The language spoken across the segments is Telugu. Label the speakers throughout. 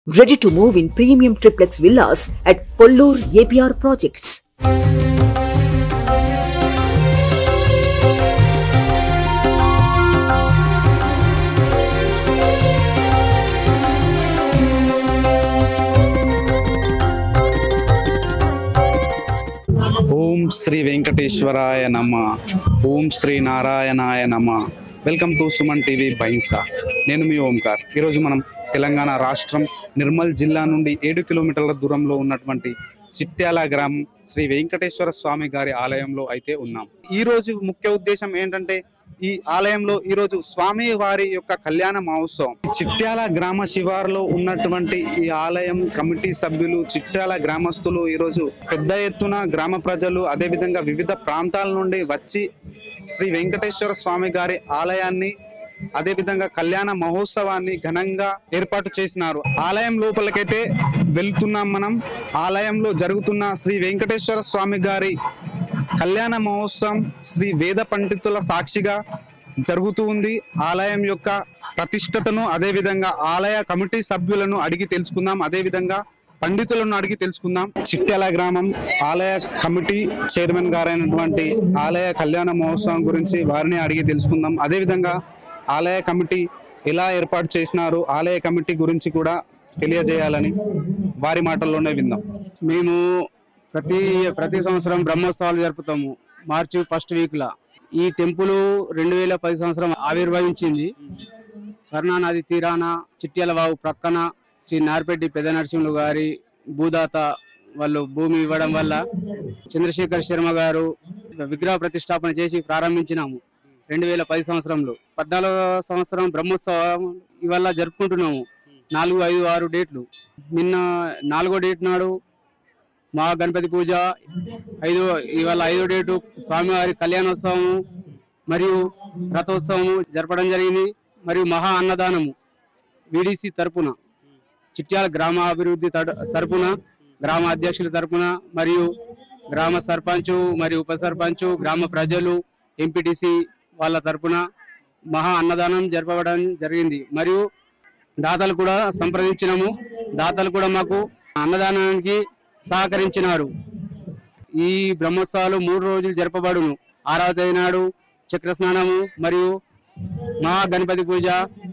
Speaker 1: Ready to move in premium triplex villas at Pollur APR Projects.
Speaker 2: ఓం శ్రీ వెంకటేశ్వరాయ నమ ఓం శ్రీ నారాయణాయ నమ welcome to Suman TV Bhainsa నేను మీ ఓంకార్ ఈరోజు మనం తెలంగాణ రాష్ట్రం నిర్మల్ జిల్లా నుండి ఏడు కిలోమీటర్ల దూరంలో ఉన్నటువంటి చిట్యాల గ్రామం శ్రీ వెంకటేశ్వర స్వామి గారి ఆలయంలో అయితే ఉన్నాం ఈ రోజు ముఖ్య ఉద్దేశం ఏంటంటే ఈ ఆలయంలో ఈ రోజు స్వామి వారి యొక్క కళ్యాణ మహోత్సవం చిట్యాల గ్రామ శివారులో ఉన్నటువంటి ఈ ఆలయం కమిటీ సభ్యులు చిట్యాల గ్రామస్తులు ఈ రోజు పెద్ద ఎత్తున గ్రామ ప్రజలు అదేవిధంగా వివిధ ప్రాంతాల నుండి వచ్చి శ్రీ వెంకటేశ్వర స్వామి గారి ఆలయాన్ని అదేవిధంగా కళ్యాణ మహోత్సవాన్ని ఘనంగా ఏర్పాటు చేసినారు ఆలయం లోపలికైతే వెళ్తున్నాం మనం ఆలయంలో జరుగుతున్న శ్రీ వెంకటేశ్వర స్వామి గారి కళ్యాణ మహోత్సవం శ్రీ వేద పండితుల సాక్షిగా జరుగుతూ ఉంది ఆలయం యొక్క ప్రతిష్టతను అదేవిధంగా ఆలయ కమిటీ సభ్యులను అడిగి తెలుసుకుందాం అదేవిధంగా పండితులను అడిగి తెలుసుకుందాం చిట్యాల గ్రామం ఆలయ కమిటీ చైర్మన్ గారైనటువంటి ఆలయ కళ్యాణ మహోత్సవం గురించి వారిని అడిగి తెలుసుకుందాం అదేవిధంగా ఆలయ కమిటీ ఎలా ఏర్పాటు చేసినారు ఆలయ కమిటీ గురించి కూడా తెలియజేయాలని వారి మాటల్లోనే విందాం
Speaker 3: మేము ప్రతి ప్రతి సంవత్సరం బ్రహ్మోత్సవాలు జరుపుతాము మార్చి ఫస్ట్ వీక్ లా ఈ టెంపుల్ రెండు వేల పది సంవత్సరం ఆవిర్భవించింది సర్నా నది తీరాన చిట్యాల వాగు ప్రక్కన శ్రీ నార్పెడ్డి పెద్ద నరసింహులు గారి భూదాత వాళ్ళు భూమి ఇవ్వడం వల్ల చంద్రశేఖర్ శర్మ గారు విగ్రహ ప్రతిష్టాపన చేసి ప్రారంభించినాము రెండు వేల పది సంవత్సరంలో పద్నాలుగో సంవత్సరం బ్రహ్మోత్సవం ఇవాళ జరుపుకుంటున్నాము నాలుగు ఐదు ఆరు డేట్లు నిన్న నాలుగో డేట్ నాడు మా గణపతి పూజ ఐదో ఇవాళ ఐదో డేటు స్వామివారి కళ్యాణోత్సవం మరియు రథోత్సవము జరపడం జరిగింది మరియు మహా అన్నదానము విడిసి తరపున చిట్యాల గ్రామ అభివృద్ధి తడ- తరపున గ్రామ అధ్యక్షుల తరపున మరియు గ్రామ సర్పంచ్ మరియు ఉప సర్పంచ్ గ్రామ ప్రజలు ఎంపీటీసీ వాళ్ళ తరపున మహా అన్నదానం జరపడం జరిగింది మరియు దాతలు కూడా సంప్రదించినాము దాతలు కూడా మాకు అన్నదానానికి సహకరించినారు ఈ బ్రహ్మోత్సవాలు మూడు రోజులు జరపబడును ఆరవ తేదీ నాడు చక్ర స్నానము మరియు మహా గణపతి పూజ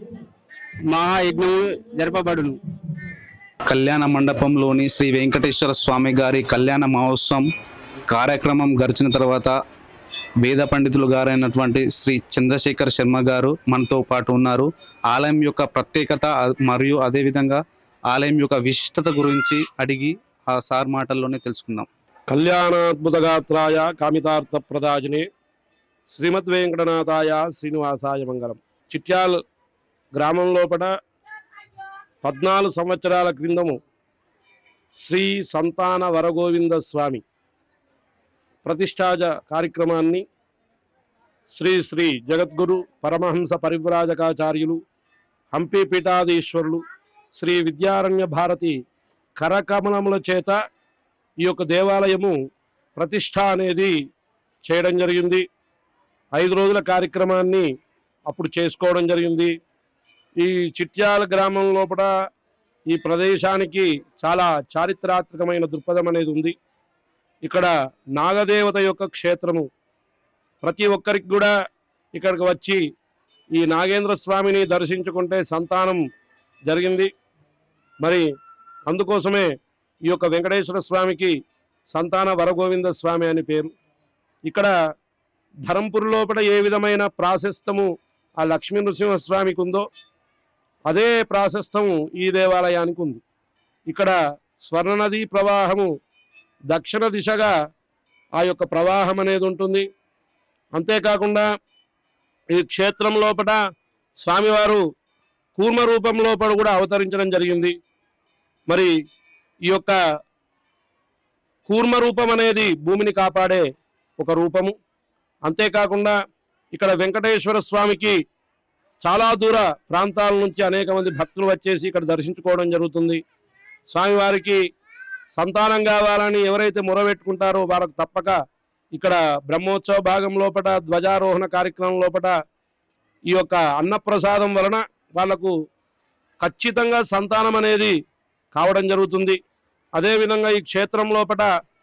Speaker 3: మహాయజ్ఞము జరపబడును
Speaker 2: కళ్యాణ మండపంలోని శ్రీ వెంకటేశ్వర స్వామి గారి కళ్యాణ మహోత్సవం కార్యక్రమం గడిచిన తర్వాత వేద పండితులు గారైనటువంటి శ్రీ చంద్రశేఖర్ శర్మ గారు మనతో పాటు ఉన్నారు ఆలయం యొక్క ప్రత్యేకత అ- మరియు అదేవిధంగా ఆలయం యొక్క విశిష్టత గురించి అడిగి ఆ సార్ మాటల్లోనే తెలుసుకుందాం
Speaker 4: కళ్యాణాద్భుతగాత్రాయ కామితార్థ ప్రదాజినే శ్రీమద్ వెంకటనాథాయ శ్రీనివాసాయ మంగళం చిట్యాల్ గ్రామం లోపల పద్నాలుగు సంవత్సరాల క్రిందము శ్రీ సంతాన వరగోవింద స్వామి ప్రతిష్టాజ కార్యక్రమాన్ని శ్రీ శ్రీ జగద్గురు పరమహంస పరివ్రాజకాచార్యులు హంపి పీఠాధీశ్వరులు శ్రీ విద్యారణ్య భారతి కరకమలముల చేత ఈ యొక్క దేవాలయము ప్రతిష్ట అనేది చేయడం జరిగింది ఐదు రోజుల కార్యక్రమాన్ని అప్పుడు చేసుకోవడం జరిగింది ఈ చిట్యాల గ్రామం లోపల ఈ ప్రదేశానికి చాలా చారిత్రాత్మకమైన దృక్పథం అనేది ఉంది ఇక్కడ నాగదేవత యొక్క క్షేత్రము ప్రతి ఒక్కరికి కూడా ఇక్కడికి వచ్చి ఈ నాగేంద్ర స్వామిని దర్శించుకుంటే సంతానం జరిగింది మరి అందుకోసమే ఈ యొక్క వెంకటేశ్వర స్వామికి సంతాన వరగోవింద స్వామి అని పేరు ఇక్కడ ధరంపూర్ లోపల ఏ విధమైన ప్రాశస్తము ఆ లక్ష్మీ నృసింహస్వామికి ఉందో అదే ప్రాశస్తము ఈ దేవాలయానికి ఉంది ఇక్కడ స్వర్ణనది ప్రవాహము దక్షిణ దిశగా ఆ యొక్క ప్రవాహం అనేది ఉంటుంది అంతేకాకుండా ఈ క్షేత్రం లోపల స్వామివారు కూర్మ రూపం లోపల కూడా అవతరించడం జరిగింది మరి ఈ యొక్క కూర్మ రూపం అనేది భూమిని కాపాడే ఒక రూపము అంతేకాకుండా ఇక్కడ వెంకటేశ్వర స్వామికి చాలా దూర ప్రాంతాల నుంచి అనేక మంది భక్తులు వచ్చేసి ఇక్కడ దర్శించుకోవడం జరుగుతుంది స్వామివారికి సంతానం కావాలని ఎవరైతే మొరబెట్టుకుంటారో వారికి తప్పక ఇక్కడ బ్రహ్మోత్సవ భాగం లోపల ధ్వజారోహణ కార్యక్రమం లోపల ఈ యొక్క అన్నప్రసాదం వలన వాళ్లకు ఖచ్చితంగా సంతానం అనేది కావడం జరుగుతుంది అదేవిధంగా ఈ క్షేత్రం లోపల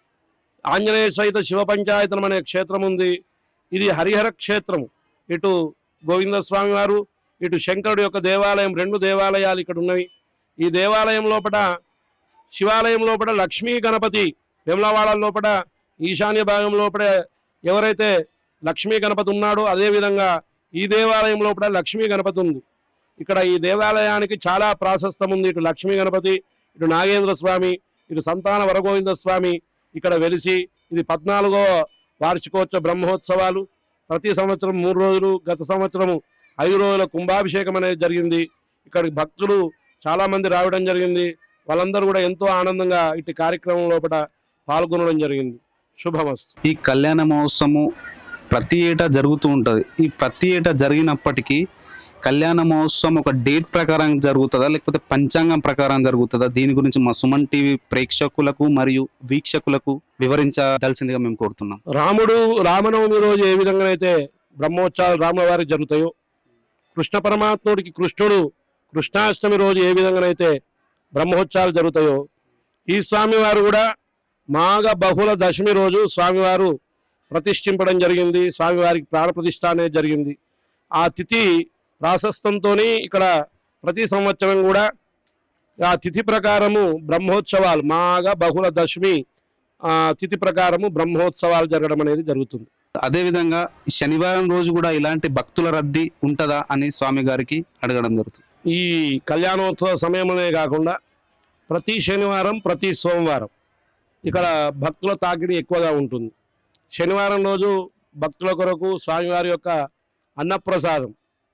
Speaker 4: ఆంజనేయ సహిత శివ పంచాయతనం అనే క్షేత్రం ఉంది ఇది హరిహర క్షేత్రం ఇటు గోవిందస్వామి వారు ఇటు శంకరుడు యొక్క దేవాలయం రెండు దేవాలయాలు ఇక్కడ ఉన్నవి ఈ దేవాలయం లోపల శివాలయం లోపల లక్ష్మీ గణపతి వెమ్లవాడ లోపల ఈశాన్య భాగం లోపల ఎవరైతే లక్ష్మీ గణపతి ఉన్నాడో అదేవిధంగా ఈ దేవాలయం లోపల లక్ష్మీ గణపతి ఉంది ఇక్కడ ఈ దేవాలయానికి చాలా ప్రాశస్తం ఉంది ఇటు లక్ష్మీ గణపతి ఇటు నాగేంద్ర స్వామి ఇటు సంతాన వరగోవింద స్వామి ఇక్కడ వెలిసి ఇది పద్నాలుగో వార్షికోత్సవ బ్రహ్మోత్సవాలు ప్రతి సంవత్సరం మూడు రోజులు గత సంవత్సరం ఐదు రోజుల కుంభాభిషేకం అనేది జరిగింది ఇక్కడికి భక్తులు చాలా మంది రావడం జరిగింది వాళ్ళందరూ కూడా ఎంతో ఆనందంగా ఇటు కార్యక్రమం లోపల పాల్గొనడం జరిగింది శుభమస్తు
Speaker 2: ఈ కళ్యాణ మహోత్సవము ప్రతి ఏటా జరుగుతూ ఉంటుంది ఈ ప్రతి ఏటా జరిగినప్పటికీ కళ్యాణ మహోత్సవం ఒక డేట్ ప్రకారం జరుగుతుందా లేకపోతే పంచాంగం ప్రకారం జరుగుతుందా దీని గురించి మా సుమన్ టీవీ ప్రేక్షకులకు మరియు వీక్షకులకు వివరించదలసిందిగా మేము కోరుతున్నాం
Speaker 4: రాముడు రామనవమి రోజు ఏ విధంగానైతే బ్రహ్మోత్సవాలు రాముల వారికి జరుగుతాయో కృష్ణ పరమాత్ముడికి కృష్ణుడు కృష్ణాష్టమి రోజు ఏ విధంగానైతే బ్రహ్మోత్సవాలు జరుగుతాయో ఈ స్వామివారు కూడా మాఘ బహుళ దశమి రోజు స్వామివారు ప్రతిష్ఠింపడం జరిగింది స్వామివారికి ప్రాణప్రతిష్ఠ అనేది జరిగింది ఆ తిథి ప్రాశస్తంతో ఇక్కడ ప్రతి సంవత్సరం కూడా ఆ తిథి ప్రకారము బ్రహ్మోత్సవాలు మాఘ బహుళ దశమి ఆ తిథి ప్రకారము బ్రహ్మోత్సవాలు జరగడం అనేది జరుగుతుంది
Speaker 2: అదేవిధంగా శనివారం రోజు కూడా ఇలాంటి భక్తుల రద్దీ ఉంటుందా అని స్వామి గారికి అడగడం జరుగుతుంది
Speaker 4: ఈ కళ్యాణోత్సవ సమయంలోనే కాకుండా ప్రతి శనివారం ప్రతి సోమవారం ఇక్కడ భక్తుల తాకిడి ఎక్కువగా ఉంటుంది శనివారం రోజు భక్తుల కొరకు స్వామివారి యొక్క అన్నప్రసాదం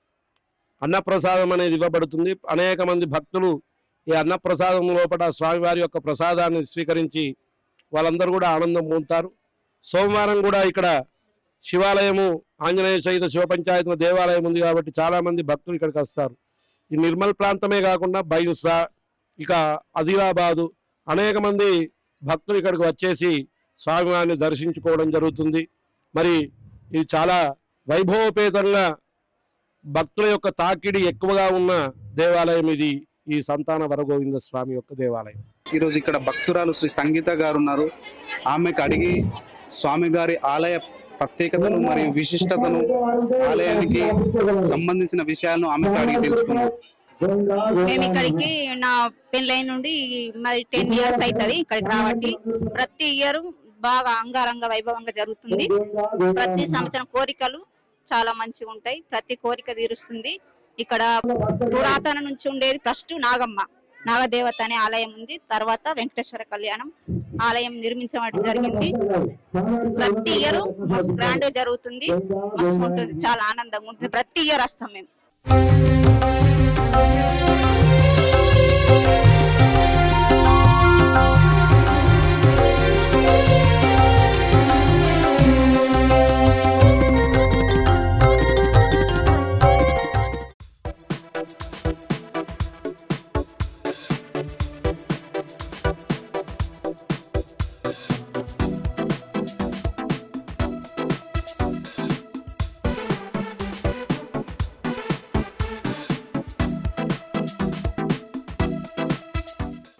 Speaker 4: అన్నప్రసాదం అనేది ఇవ్వబడుతుంది అనేక మంది భక్తులు ఈ అన్నప్రసాదం లోపల స్వామివారి యొక్క ప్రసాదాన్ని స్వీకరించి వాళ్ళందరూ కూడా ఆనందం పొందుతారు సోమవారం కూడా ఇక్కడ శివాలయము ఆంజనేయ సహిత శివ పంచాయతీ దేవాలయం ఉంది కాబట్టి చాలా మంది భక్తులు ఇక్కడికి వస్తారు ఈ నిర్మల్ ప్రాంతమే కాకుండా బైన్సా ఇక ఆదిలాబాదు అనేక మంది భక్తులు ఇక్కడికి వచ్చేసి స్వామివారిని దర్శించుకోవడం జరుగుతుంది మరి ఇది చాలా వైభవపేతంగా భక్తుల యొక్క తాకిడి ఎక్కువగా ఉన్న దేవాలయం ఇది ఈ సంతాన వరగోవింద స్వామి యొక్క దేవాలయం
Speaker 2: ఈరోజు ఇక్కడ భక్తురాలు శ్రీ సంగీత గారు ఉన్నారు ఆమెకు అడిగి స్వామి గారి ఆలయ ప్రత్యేకతను మరియు విశిష్టతను ఆలయానికి సంబంధించిన విషయాలను ఆమెకు అడిగి తెలుసుకున్నాం
Speaker 5: మేము ఇక్కడికి నా పెళ్ళైన నుండి మరి టెన్ ఇయర్స్ అవుతుంది ఇక్కడికి రాబట్టి ప్రతి ఇయర్ బాగా అంగరంగ వైభవంగా జరుగుతుంది ప్రతి సంవత్సరం కోరికలు చాలా మంచిగా ఉంటాయి ప్రతి కోరిక తీరుస్తుంది ఇక్కడ పురాతన నుంచి ఉండేది ఫస్ట్ నాగమ్మ నాగదేవత అనే ఆలయం ఉంది తర్వాత వెంకటేశ్వర కళ్యాణం ఆలయం నిర్మించడం జరిగింది ప్రతి ఇయర్ మస్తు గ్రాండ్ జరుగుతుంది మస్తు ఉంటుంది చాలా ఆనందంగా ఉంటుంది ప్రతి ఇయర్ వస్తాం మేము